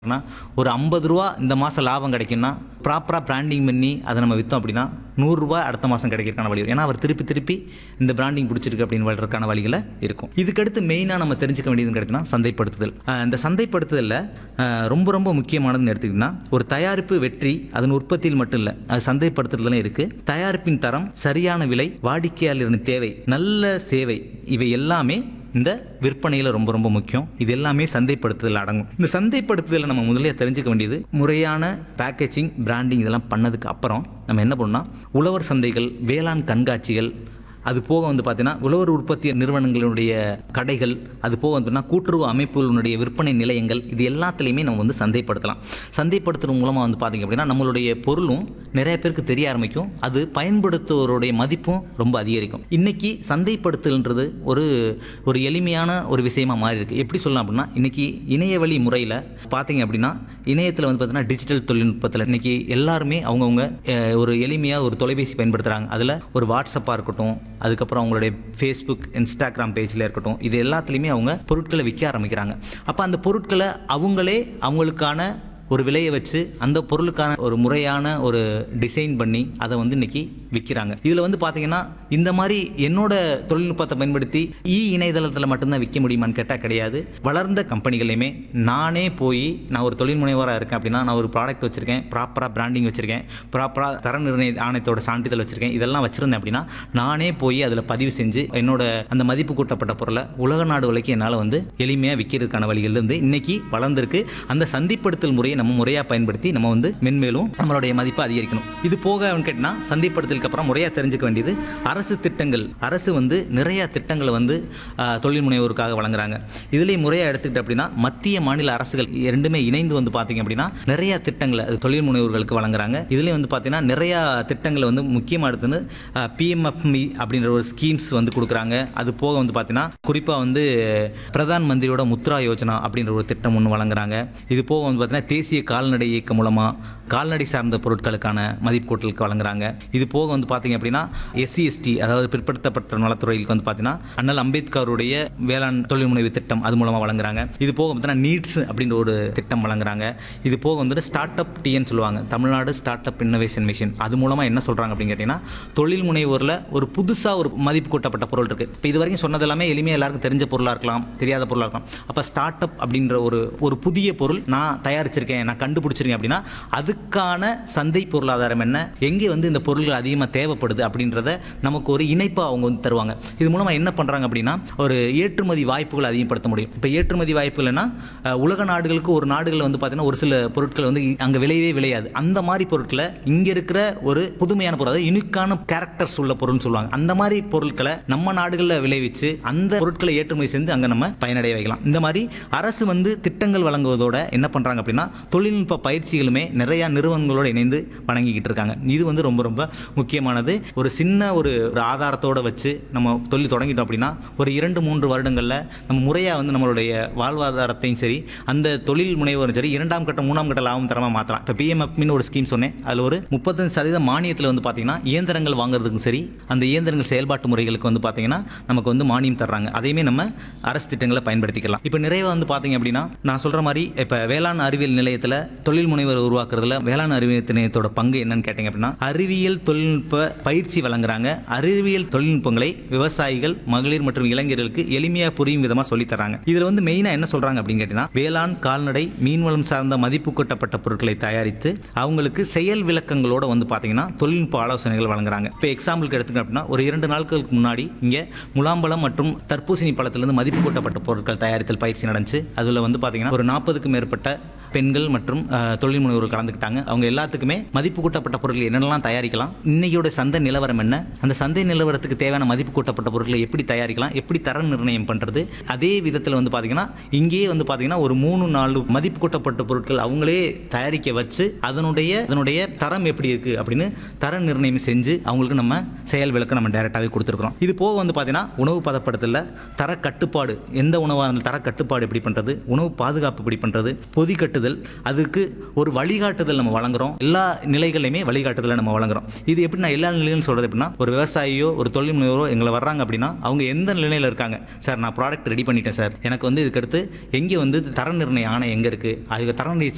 னா, ஒரு ஐம்பது ரூபா இந்த மாதம் லாபம் கிடைக்கும்னா ப்ராப்பராக பிராண்டிங் பண்ணி அதை நம்ம விற்றோம் அப்படின்னா நூறுரூவா அடுத்த மாதம் கிடைக்கிறதுக்கான வழி வரும். ஏன்னா அவர் திருப்பி திருப்பி இந்த பிராண்டிங் பிடிச்சிருக்கு அப்படின்னு வளர்றதுக்கான வழிகளை இருக்கும் இதுக்கடுத்து மெயினாக நம்ம தெரிஞ்சுக்க வேண்டியது கிடைக்குன்னா சந்தைப்படுத்துதல் அஹ் இந்த சந்தைப்படுத்துதலில் அஹ் ரொம்ப ரொம்ப முக்கியமானதுன்னு எடுத்துக்கிட்டிங்கன்னா ஒரு தயாரிப்பு வெற்றி அதன் உற்பத்தியில் மட்டும் இல்லை அது சந்தைப்படுத்துறதுலையும் இருக்குது தயாரிப்பின் தரம் சரியான விலை வாடிக்கையாளரின் தேவை நல்ல சேவை இவை எல்லாமே இந்த விற்பனையில் ரொம்ப ரொம்ப முக்கியம் இது எல்லாமே சந்தைப்படுத்துதல் அடங்கும் இந்த சந்தைப்படுத்துதலை நம்ம முதல்ல தெரிஞ்சுக்க வேண்டியது முறையான பேக்கேஜிங் பிராண்டிங் இதெல்லாம் பண்ணதுக்கு அப்புறம் நம்ம என்ன பண்ணோம்னா உழவர் சந்தைகள் வேளாண் கண்காட்சிகள் அது போக வந்து பார்த்தீங்கன்னா உழவர் உற்பத்தி நிறுவனங்களுடைய கடைகள் அது போக வந்து பார்த்தீங்கன்னா கூட்டுறவு அமைப்புகளுடைய விற்பனை நிலையங்கள் இது எல்லாத்துலேயுமே நம்ம வந்து சந்தைப்படுத்தலாம் சந்தைப்படுத்துறது மூலமாக வந்து பார்த்தீங்க அப்படின்னா நம்மளுடைய பொருளும் நிறைய பேருக்கு தெரிய ஆரம்பிக்கும் அது பயன்படுத்துவோருடைய மதிப்பும் ரொம்ப அதிகரிக்கும் இன்னைக்கு சந்தைப்படுத்தல்ன்றது ஒரு ஒரு எளிமையான ஒரு விஷயமா மாறி இருக்கு எப்படி சொல்லலாம் அப்படின்னா இன்னைக்கு இணையவழி முறையில் பார்த்தீங்க அப்படின்னா இணையத்தில் வந்து பார்த்தீங்கன்னா டிஜிட்டல் தொழில்நுட்பத்தில் இன்னைக்கு எல்லாருமே அவங்கவுங்க அஹ், ஒரு எளிமையாக ஒரு தொலைபேசி பயன்படுத்துகிறாங்க அதில் ஒரு வாட்ஸ்அப்பாக இருக்கட்டும் அதுக்கப்புறம் அவங்களுடைய ஃபேஸ்புக் இன்ஸ்டாகிராம் பேஜில் இருக்கட்டும் இது எல்லாத்துலேயுமே அவங்க பொருட்களை விற்க ஆரம்பிக்கிறாங்க அப்போ அந்த பொருட்களை அவங்களே அவங்களுக்கான ஒரு விலையை வச்சு அந்த பொருளுக்கான ஒரு முறையான ஒரு டிசைன் பண்ணி அதை வந்து இன்னைக்கு விற்கிறாங்க இதில் வந்து பார்த்தீங்கன்னா இந்த மாதிரி என்னோட தொழில்நுட்பத்தை பயன்படுத்தி இ இணையதளத்தில் மட்டும்தான் விற்க முடியுமான்னு கேட்டால் கிடையாது வளர்ந்த கம்பெனிகளையுமே நானே போய் நான் ஒரு தொழில் முனைவராக இருக்கேன் அப்படின்னா நான் ஒரு ப்ராடக்ட் வச்சுருக்கேன் ப்ராப்பராக பிராண்டிங் வச்சுருக்கேன் ப்ராப்பராக தர நிர்ணய ஆணையத்தோட சான்றிதழ் வச்சுருக்கேன் இதெல்லாம் வச்சுருந்தேன் அப்படின்னா நானே போய் அதில் பதிவு செஞ்சு என்னோட அந்த மதிப்பு கூட்டப்பட்ட பொருளை உலக நாடு வரைக்கும் என்னால் வந்து எளிமையாக விற்கிறதுக்கான வழிகள் இருந்து இன்னைக்கு வளர்ந்துருக்கு அந்த சந்தைப்படுத்தல் முறையை நம்ம முறையாக பயன்படுத்தி நம்ம வந்து மென்மேலும் நம்மளுடைய மதிப்பை அதிகரிக்கணும் இது போக கேட்டால் சந்தைப்படுத்தலுக்கு அப்புறம் முறையாக தெரிஞ்சுக்க வேண்டியது அரசு திட்டங்கள் அரசு வந்து நிறைய திட்டங்களை வந்து ஆஹ், தொழில் முனைவோருக்காக வழங்குறாங்க இதுலேயும் முறையாக எடுத்துக்கிட்டு அப்படின்னா மத்திய மாநில அரசுகள் இரண்டுமே இணைந்து வந்து பார்த்தீங்க அப்படின்னா நிறைய திட்டங்களை அது தொழில் முனைவோர்களுக்கு வழங்குறாங்க இதுலேயும் வந்து பார்த்தீங்கன்னா நிறைய திட்டங்களை வந்து முக்கியமாக எடுத்துன்னு பிஎம்எஃப்இ அப்படின்ற ஒரு ஸ்கீம்ஸ் வந்து கொடுக்குறாங்க அது போக வந்து பார்த்தீங்கன்னா குறிப்பாக வந்து பிரதான் மந்திரியோட முத்ரா யோஜனா அப்படின்ற ஒரு திட்டம் ஒன்று வழங்குறாங்க இது போக வந்து பார்த்தீங்கன்னா தேசிய கால்நடை இயக்கம் மூலமாக கால்நடை சார்ந்த பொருட்களுக்கான மதிப்பு கூட்டலுக்கு வழங்குறாங்க இது போக வந்து பார்த்தீங்க அப்படின்னா எஸ்சி எஸ்டி அதாவது பிற்படுத்தப்பட்ட நலத்துறைகளுக்கு வந்து பார்த்தீங்கன்னா அண்ணல் அம்பேத்கருடைய வேளாண் தொழில் முனைவு திட்டம் அது மூலமாக வழங்குறாங்க இது போக பார்த்தீங்கன்னா நீட்ஸ் அப்படின்ற ஒரு திட்டம் வழங்குறாங்க இது போக வந்துட்டு ஸ்டார்ட் அப் டிஎன்னு சொல்லுவாங்க Tamil Nadu start up innovation mission அது மூலமாக என்ன சொல்கிறாங்க அப்படின்னு கேட்டிங்கன்னா தொழில் முனைவோரில் ஒரு புதுசாக ஒரு மதிப்பு கூட்டப்பட்ட பொருள் இருக்குது இப்போ இது வரைக்கும் சொன்னது எல்லாமே எளிமையாக எல்லாருக்கும் தெரிஞ்ச பொருளாக இருக்கலாம் தெரியாத பொருளாக இருக்கலாம் அப்போ ஸ்டார்ட் அப் அப்படின்ற ஒரு ஒரு புதிய பொருள் நான் தயாரிச்சிருக்கேன் நான் கண்டுபிடிச்சிருக்கேன் அப்படின்னா அதுக்கான சந்தை பொருளாதாரம் என்ன எங்கே வந்து இந்த பொருள்கள் அதிகமாக தேவைப்படுது அப்படின்றத நமக்கு ஒரு இணைப்பாக அவங்க வந்து தருவாங்க இது மூலமாக என்ன பண்ணுறாங்க அப்படின்னா ஒரு ஏற்றுமதி வாய்ப்புகளை அதிகப்படுத்த முடியும் இப்போ ஏற்றுமதி வாய்ப்புகள்னா அஹ், உலக நாடுகளுக்கு ஒரு நாடுகளில் வந்து பார்த்தீங்கன்னா ஒரு சில பொருட்கள் வந்து அங்கே விளையவே விளையாது அந்த மாதிரி பொருட்களை இங்கே இருக்கிற ஒரு புதுமையான பொருள் அதாவது யூனிக்கான கேரக்டர்ஸ் உள்ள பொருள்னு சொல்லுவாங்க அந்த மாதிரி பொருட்களை நம்ம நாடுகளில் விளைவிச்சு அந்த பொருட்களை ஏற்றுமதி செஞ்சு அங்கே நம்ம பயனடைய வைக்கலாம் இந்த மாதிரி அரசு வந்து திட்டங்கள் வழங்குவதோட என்ன பண்ணுறாங்க அப்படின்னா தொழில்நுட்ப பயிற்சிகளுமே நிறையா நிறுவனங்களோட இணைந்து வழங்கிக்கிட்டு இருக்காங்க இது வந்து ரொம்ப ரொம்ப முக்கியமானது ஒரு சின்ன ஒரு ஒரு ஆதாரத்தோடு வச்சு நம்ம தொழில் தொடங்கிட்டோம் அப்படின்னா ஒரு இரண்டு மூன்று வருடங்களில் நம்ம முறையாக வந்து நம்மளுடைய வாழ்வாதாரத்தையும் சரி அந்த தொழில் முனைவரும் சரி இரண்டாம் கட்ட மூணாம் கட்ட லாபம் தரமாக மாற்றலாம் இப்போ பிஎம்எஃப்னு ஒரு ஸ்கீம் சொன்னேன் அதில் ஒரு முப்பத்தஞ்சு சதவீதம் மானியத்தில் வந்து பார்த்தீங்கன்னா இயந்திரங்கள் வாங்குறதுக்கும் சரி அந்த இயந்திரங்கள் செயல்பாட்டு முறைகளுக்கு வந்து பார்த்தீங்கன்னா நமக்கு வந்து மானியம் தர்றாங்க அதையுமே நம்ம அரசு திட்டங்களை பயன்படுத்திக்கலாம் இப்போ நிறைவாக வந்து பார்த்தீங்க அப்படின்னா நான் சொல்கிற மாதிரி இப்போ வேளாண் அறிவியல் நிலையத்தில் தொழில் முனைவர் உருவாக்குறதுல வேளாண் அறிவியல் நிலையத்தோட பங்கு என்னன்னு கேட்டிங்க அப்படின்னா அறிவியல் தொழில்நுட்ப பயிற்சி வழங்குறாங்க அறிவியல் தொழில்நுட்பங்களை விவசாயிகள் மகளிர் மற்றும் இளைஞர்களுக்கு எளிமையாக புரியும் விதமாக சொல்லித் தராங்க இதில் வந்து மெயினாக என்ன சொல்கிறாங்க அப்படின்னு கேட்டிங்கன்னா வேளாண் கால்நடை மீன்வளம் சார்ந்த மதிப்பு கூட்டப்பட்ட பொருட்களை தயாரித்து அவங்களுக்கு செயல் விளக்கங்களோட வந்து பார்த்தீங்கன்னா தொழில்நுட்ப ஆலோசனைகள் வழங்குறாங்க இப்போ எக்ஸாம்பிளுக்கு எடுத்துக்க அப்படின்னா ஒரு இரண்டு நாட்களுக்கு முன்னாடி இங்கே முலாம்பழம் மற்றும் தர்பூசணி பழத்திலிருந்து மதிப்பு கூட்டப்பட்ட பொருட்கள் தயாரித்தல் பயிற்சி நடந்துச்சு அதில் வந்து பார்த்தீங்கன்னா ஒரு நாற்பதுக்கும் மேற்பட்ட பெண்கள் மற்றும் அஹ், தொழில் முனைவோர்கள் கலந்துக்கிட்டாங்க அவங்க எல்லாத்துக்குமே மதிப்பு கூட்டப்பட்ட பொருட்கள் என்னென்னலாம் தயாரிக்கலாம் இன்னையோட சந்தை நிலவரம் என்ன அந்த சந்தை நிலவரத்துக்கு தேவையான மதிப்பு கூட்டப்பட்ட பொருட்களை எப்படி தயாரிக்கலாம் எப்படி தர நிர்ணயம் பண்ணுறது அதே விதத்தில் வந்து பார்த்தீங்கன்னா இங்கேயே வந்து பார்த்தீங்கன்னா ஒரு மூணு நாலு மதிப்பு கூட்டப்பட்ட பொருட்கள் அவங்களே தயாரிக்க வச்சு அதனுடைய அதனுடைய தரம் எப்படி இருக்குது அப்படின்னு தர நிர்ணயம் செஞ்சு அவங்களுக்கு நம்ம செயல் விளக்கம் நம்ம டைரெக்டாகவே கொடுத்துருக்குறோம் இது போக வந்து பார்த்தீங்கன்னா உணவு பதப்படுத்தல தர கட்டுப்பாடு எந்த உணவாக இருந்தாலும் தர கட்டுப்பாடு எப்படி பண்ணுறது உணவு பாதுகாப்பு எப்படி பண்ணுறது பொதி கட்டுதல் அதுக்கு ஒரு வழிகாட்டுதல் நம்ம வழங்குறோம் எல்லா நிலைகளையுமே வழிகாட்டுதலை நம்ம வழங்குறோம் இது எப்படி நான் எல்லா நிலையிலும் சொல்கிறது எப்படின்னா ஒரு விவசாயியோ ஒரு தொழில் முனைவரோ எங்களை வர்றாங்க அப்படின்னா அவங்க எந்த நிலையில் இருக்காங்க சார் நான் ப்ராடக்ட் ரெடி பண்ணிட்டேன் சார் எனக்கு வந்து இதுக்கடுத்து எங்கே வந்து தர நிர்ணய ஆணை எங்கே இருக்குது அதுக்கு தர நிர்ணய